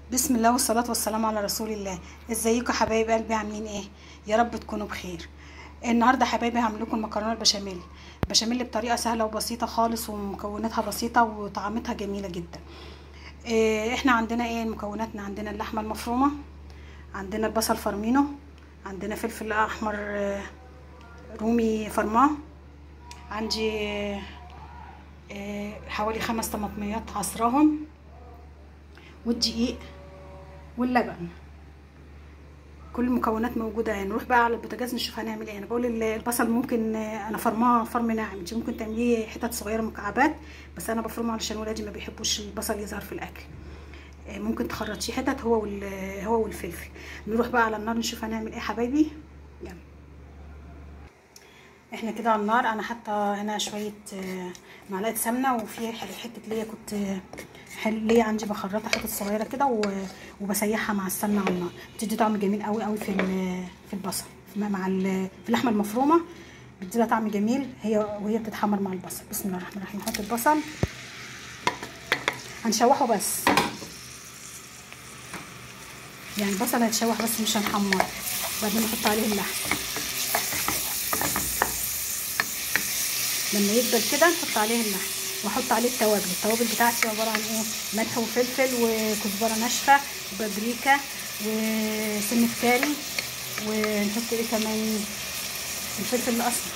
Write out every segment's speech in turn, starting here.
بسم الله والصلاة والسلام على رسول الله ازيكم حبايب قلبي عاملين ايه يا رب تكونوا بخير النهارده حبايبي هعمل لكم المكرونه البشاميل بشاميل بطريقه سهله وبسيطه خالص ومكوناتها بسيطه وطعمتها جميله جدا إيه احنا عندنا ايه مكوناتنا عندنا اللحمه المفرومه عندنا البصل فرمينو عندنا فلفل احمر آه، رومي فرماه عندي آه، آه، حوالي خمس طماطميات عصراهم والدقيق واللبن كل المكونات موجوده يعني نروح بقى على البوتاجاز نشوف هنعمل ايه انا بقول ال- البصل ممكن آه، انا فرماه فرم ناعم انت ممكن تعمليه حتت صغيره مكعبات بس انا بفرمه علشان ولادي ما بيحبوش البصل يظهر في الاكل آه، ممكن تخرطيه حتت هو وال هو والفلفل نروح بقى على النار نشوف هنعمل ايه حبايبي يلا احنا كده على النار انا حاطه هنا شويه آه، معلقه سمنه وفي حته ليا كنت آه، حل ليا عندي بخرطها حتت صغيره كده و- وبسيحها مع السمنه على النار بتدي طعم جميل قوي قوي في ال- في البصل مع ال- في اللحمه المفرومه بتدي لها طعم جميل هي وهي بتتحمر مع البصل بسم الله الرحمن الرحيم نحط البصل هنشوحه بس يعني البصل هيتشوح بس مش هنحمره بعدين نحط عليه اللحم لما يدبل كده نحط عليه اللحم واحط عليه التوابل التوابل بتاعتي عباره عن ايه ملح وفلفل وكزبره ناشفه وبابريكا وسنه كاري ونحط ايه كمان الفلفل الاسمر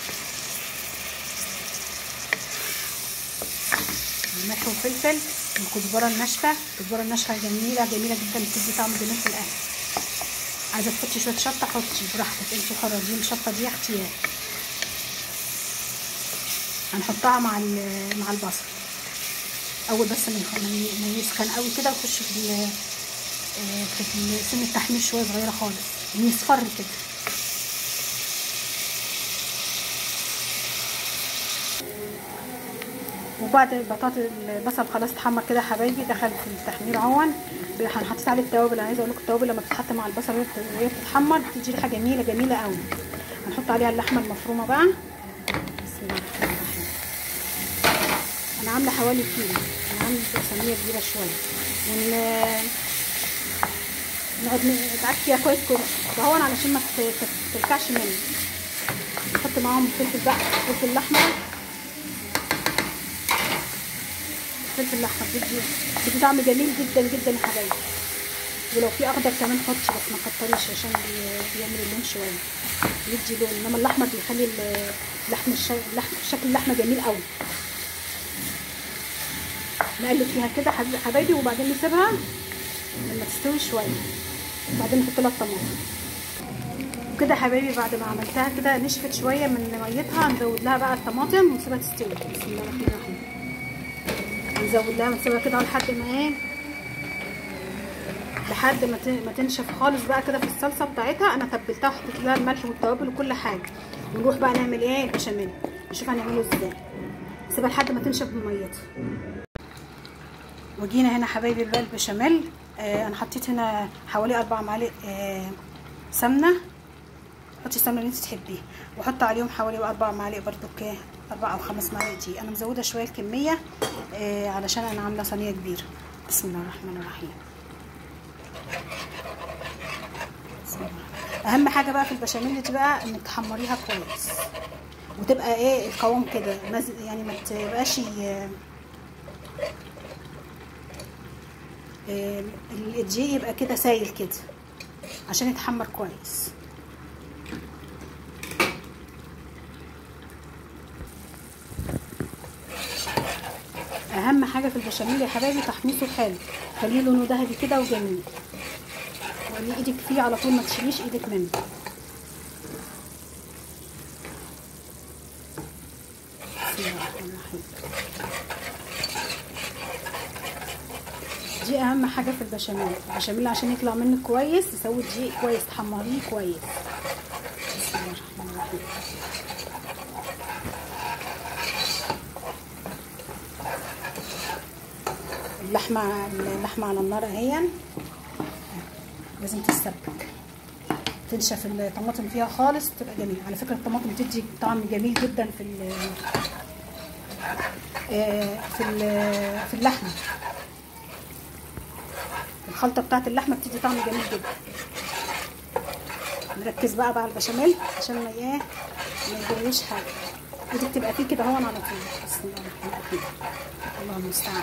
ملح وفلفل والكزبره الناشفه الكزبره الناشفه جميله جميله جدا بتدي طعم جميل في الاكل عايزه تحطي شويه شطه حطي براحتك انت حره دي الشطه دي اختيار هنحطها مع مع البصل اول بس ما يسخن قوي كده ويخش في في سن التحمير شويه صغيره خالص يصفر كده وبعد البطاطا البصل خلاص اتحمر كده حبايبي دخل في التحمير اهون هنحط عليه التوابل انا عايزه اقول لكم التوابل لما بتتحط مع البصل وهي بتتحمر بتدي ريحه جميله جميله قوي هنحط عليها اللحمه المفرومه بقى بسم الله الرحمن الرحيم انا عامله حوالي كيلو انا عامله صينيه كبيره شويه ون نقعد نتعك فيها كويس كويس بهون علشان ما تلكعش مني نحط معاهم فلفل بقى فلفل الاحمر الفلفل الاحمر بيدي بيدي طعم جميل جدا جدا يا حبايبي ولو في اخضر كمان حطي بس ما كتريش عشان بيعمل اللون شويه يدي لون انما الاحمر بيخلي اللحم اللحم شكل اللحمه جميل قوي نقلب فيها كده حبايبي وبعدين نسيبها لما تستوي شويه وبعدين نحط لها الطماطم وكده حبايبي بعد ما عملتها كده نشفت شويه من ميتها هنزود لها بقى الطماطم ونسيبها تستوي بسم الله الرحمن الرحيم نزود لها ونسيبها كده لحد ما ايه لحد ما ما تنشف خالص بقى كده في الصلصه بتاعتها انا تبلتها وحطيت لها الملح والتوابل وكل حاجه ونروح بقى نعمل ايه البشاميل نشوف هنعمله ازاي نسيبها لحد ما تنشف من ميتها وجينا هنا حبايبي بقى البشاميل آه انا حطيت هنا حوالي اربع معالق آه سمنه حطي السمنه اللي انت تحبيها وحط عليهم حوالي اربع معالق برضو اربع او خمس معالق دي انا مزوده شويه الكميه آه علشان انا عامله صينيه كبيره بسم الله الرحمن الرحيم بسم الله اهم حاجه بقى في البشاميل دي بقى انك تحمريها كويس وتبقى ايه القوام كده يعني ما تبقاش الدقيق يبقى كده سايل كده عشان يتحمر كويس اهم حاجه في البشاميل يا حبايبي تحميصه حلو خليه لونه ذهبي كده وجميل وقلي ايدك فيه على طول ما تشيليش ايدك منه بسم الله الرحمن الرحيم دي اهم حاجه في البشاميل البشاميل عشان يطلع منك كويس تسوي دقيق كويس تحمريه كويس بسم الله الرحمن الرحيم اللحمه اللحمه على النار اهي لازم تتسبك تنشف الطماطم فيها خالص تبقى جميله على فكره الطماطم بتدي طعم جميل جدا في في في اللحمه الخلطه بتاعت اللحمه بتدي طعم جميل جدا نركز بقى بقى على البشاميل عشان ما ايه ما يجريش حاجه ودي بتبقى فيه كده هون على طول بسم الله الرحمن الرحيم الله المستعان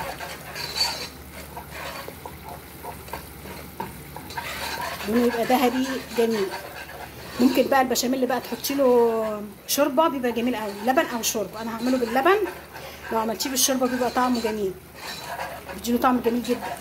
لونه يبقى ذهبي جميل ممكن بقى البشاميل بقى تحطي له شوربه بيبقى جميل قوي لبن او شوربه انا هعمله باللبن لو عملتيه بالشوربه بيبقى طعمه جميل بيديله طعم جميل جدا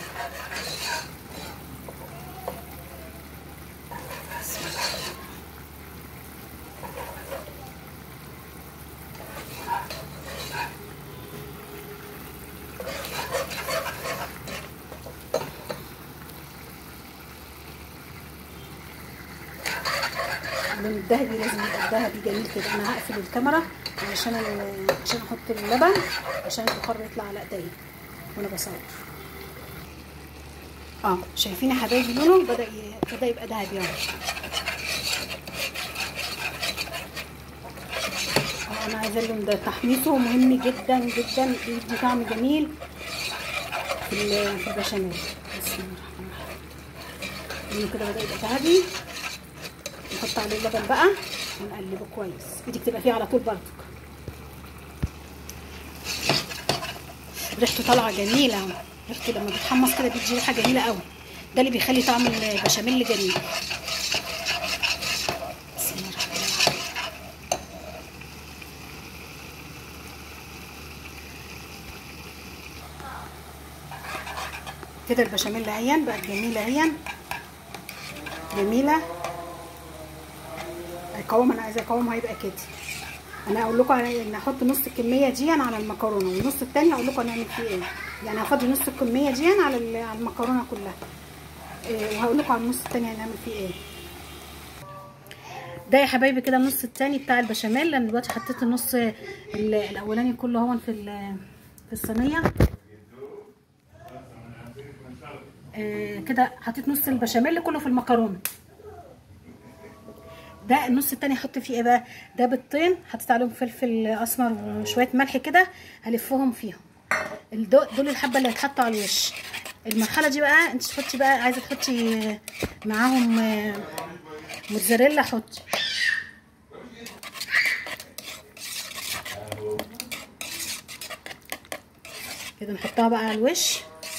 اللون الذهبي لازم يبقى ذهبي جميل كده انا هقفل الكاميرا عشان عشان احط اللبن عشان البخار يطلع على ايديا وانا بصور اه شايفين يا حبايبي لونه بدا ي... بدا يبقى ذهبي اهو انا عايزه اللون ده تحميصه مهم جدا جدا بيدي طعم جميل في في البشاميل بسم الله الرحمن الرحيم لونه كده بدا يبقى ذهبي نحط عليه اللبن بقى ونقلبه كويس ايدك تبقى فيه على طول برضك ريحته طالعه جميله ريحته لما بتحمص كده بيدي ريحه جميله قوي ده اللي بيخلي طعم البشاميل جميل بسم الله الرحمن الرحيم كده البشاميل عيان بقت جميله عيان جميله القوام انا عايزه اقومها يبقى كده انا اقول لكم ان احط نص الكميه دي على المكرونه والنص التاني اقول لكم هنعمل فيه ايه يعني هفضي نص الكميه دي على على المكرونه كلها إيه وهقول لكم على النص التاني هنعمل فيه ايه ده يا حبايبي كده النص التاني بتاع البشاميل انا دلوقتي حطيت النص الاولاني كله هون في في الصينيه إيه كده حطيت نص البشاميل كله في المكرونه ده النص التاني احط فيه ايه بقى ده بيضتين حطيت عليهم فلفل اسمر وشويه ملح كده هلفهم فيهم دول الحبه اللي هيتحطوا على الوش المرحله دي بقى انت تحطي بقى عايزه تحطي معاهم موتزاريلا حطي كده نحطها بقى على الوش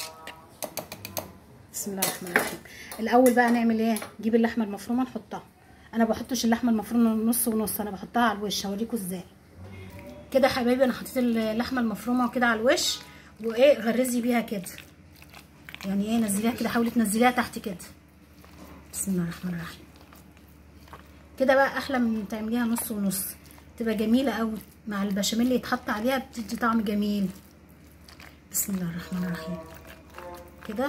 بسم الله الرحمن الرحيم الاول بقى نعمل ايه نجيب اللحمه المفرومه نحطها انا بحطش اللحمه المفرومه نص ونص انا بحطها على الوش هوريكم ازاي كده يا حبايبي انا حطيت اللحمه المفرومه كده على الوش وايه غرزي بيها كده يعني ايه نزليها كده حاولي تنزليها تحت كده بسم الله الرحمن الرحيم كده بقى احلى من تعمليها نص ونص تبقى جميله قوي مع البشاميل اللي يتحط عليها بتدي طعم جميل بسم الله الرحمن الرحيم كده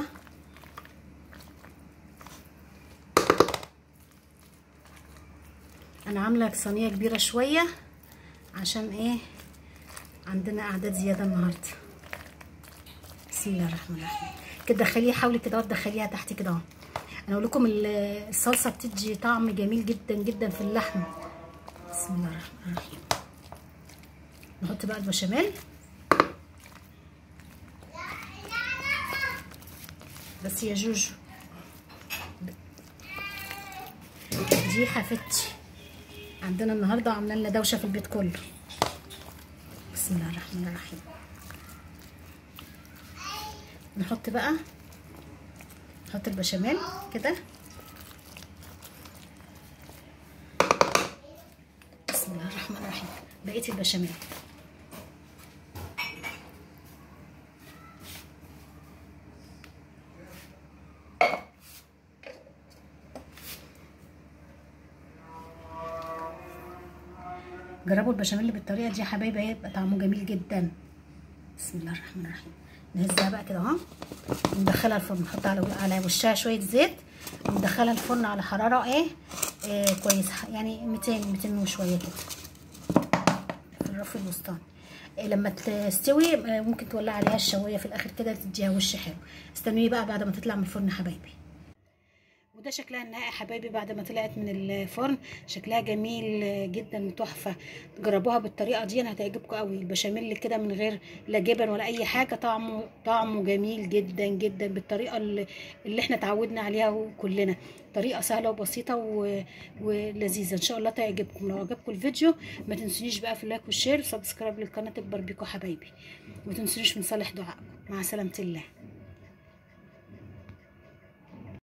انا عامله صينيه كبيره شويه عشان ايه عندنا اعداد زياده النهارده بسم الله الرحمن الرحيم كده دخليها حاولي كده تدخليها تحت كده اهو انا اقول لكم الصلصه بتدي طعم جميل جدا جدا في اللحم بسم الله الرحمن الرحيم نحط بقى البشاميل بس يا جوجو دي حفتي عندنا النهارده عامله لنا دوشه في البيت كله بسم الله الرحمن الرحيم نحط بقى نحط البشاميل كده بسم الله الرحمن الرحيم بقيه البشاميل جربوا البشاميل بالطريقه دي يا حبايبي هيبقى طعمه جميل جدا بسم الله الرحمن الرحيم نهزها بقى كده اهو وندخلها الفرن نحط على على وشها شويه زيت وندخلها الفرن على حراره ايه, إيه كويسه يعني 200 200 وشويه كده في الرف الوسطاني إيه لما تستوي ممكن تولع عليها الشوايه في الاخر كده تديها وش حلو استنوني بقى بعد ما تطلع من الفرن يا حبايبي وده شكلها النهائي يا حبايبي بعد ما طلعت من الفرن شكلها جميل جدا وتحفه جربوها بالطريقه دي هتعجبكم قوي البشاميل كده من غير لا جبن ولا اي حاجه طعمه طعمه جميل جدا جدا بالطريقه اللي, اللي احنا اتعودنا عليها كلنا طريقه سهله وبسيطه و... ولذيذه ان شاء الله تعجبكم لو عجبكم الفيديو ما تنسونيش بقى في اللايك والشير وسبسكرايب للقناه تكبر بيكم حبايبي وما تنسونيش من صالح دعائكم مع سلامه الله